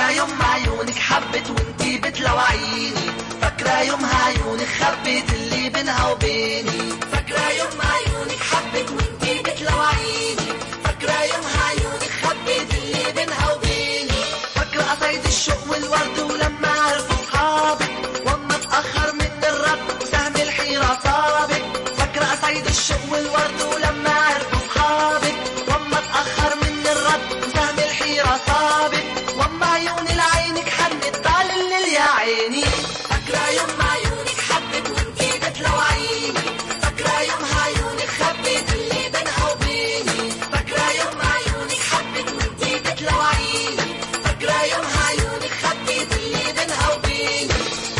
فاكرة يوم عيونك حبت وانتي بتلوعيني فاكرة يوم عيونك خبت اللي بينها وبيني فاكرة يوم عيونك حبت وانتي بتلوعيني فاكرة يوم عيونك خبت اللي بينها وبيني فاكرة قصايد الشوق والورد ولما عرفوا صحابك واما اتأخر من الرد وسهم الحيرة صابك فاكرة قصايد الشوق والورد ولما عرفوا صحابك واما اتأخر من الرد وسهم الحيرة صابك واما عيون العينك حنت طال الليل يا عيني فاكرة يوم عيونك حبت وانتي بتلوعيني فاكرة يوم عيونك خبت اللي بينها وبيني فاكرة يوم عيونك حبت وانتي بتلوعيني فاكرة يوم عيونك خبت اللي بينها وبيني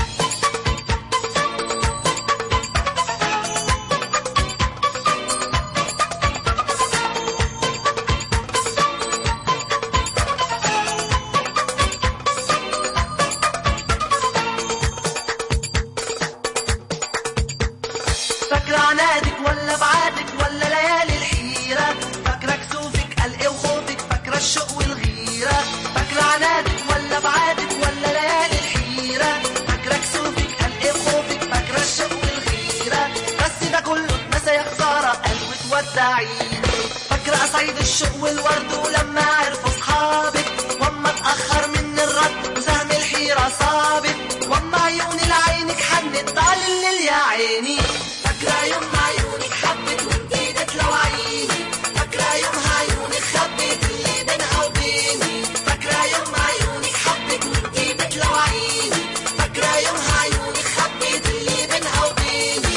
فاكرة عنادك ولا بعادك ولا ليالي الحيرة فاكرة كسوفك قلقي وخوفك فاكرة الشوق والغيرة فاكرة عنادك ولا بعادك ولا ليالي الحيرة فاكرة كسوفك قلقي وخوفك فاكرة الشوق والغيرة بس ده كله اتنسى يا خسارة قلبي تودعيني فاكرة قصايد الشوق والورد ولما عرفوا صحابك واما اتأخر من الرد وسهم الحيرة صابك واما عيون العينك حنت طال الليل يا عيني فاكرة يوم عيونك حبت وانتي بتلوعيني فاكرة يوم عيونك خبت اللي بينها وبيني فاكرة يوم عيونك حبت وانتي بتلوعيني فاكرة يوم عيونك خبت اللي بينها وبيني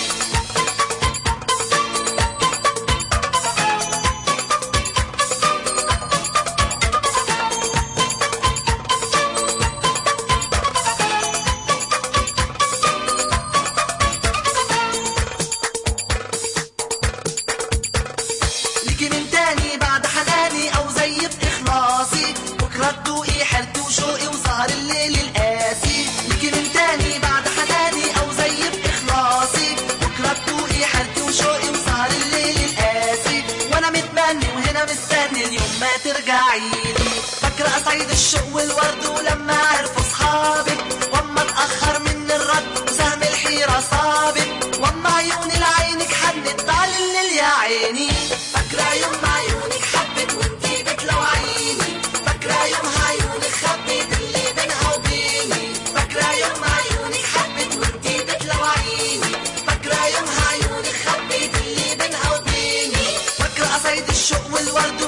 ليكي من تاني بعد حناني او زي باخلاصي بكره تدوقي حيرتي وشوقي وسهر الليل القاسي ليكي من تاني بعد حناني او زي باخلاصي بكره تدوقي حيرتي وشوقي وسهر الليل القاسي وانا متمني وهنا مستني اليوم ما ترجعي لي فاكره قصايد الشوق والورد ولما عرفوا صحابك واما اتاخر من الرد وسهم الحيره صابك واما عيون العينك حنت طال الليل يا عيني فاكرة يوم عيونك حبت وانتي بتلوعيني فاكرة يوم عيونك خبت اللي بينها وبيني فاكرة يوم عيونك حبت وانتي بتلوعيني فاكرة يوم عيونك خبت اللي بينها وبيني فاكرة قصايد الشوق والورد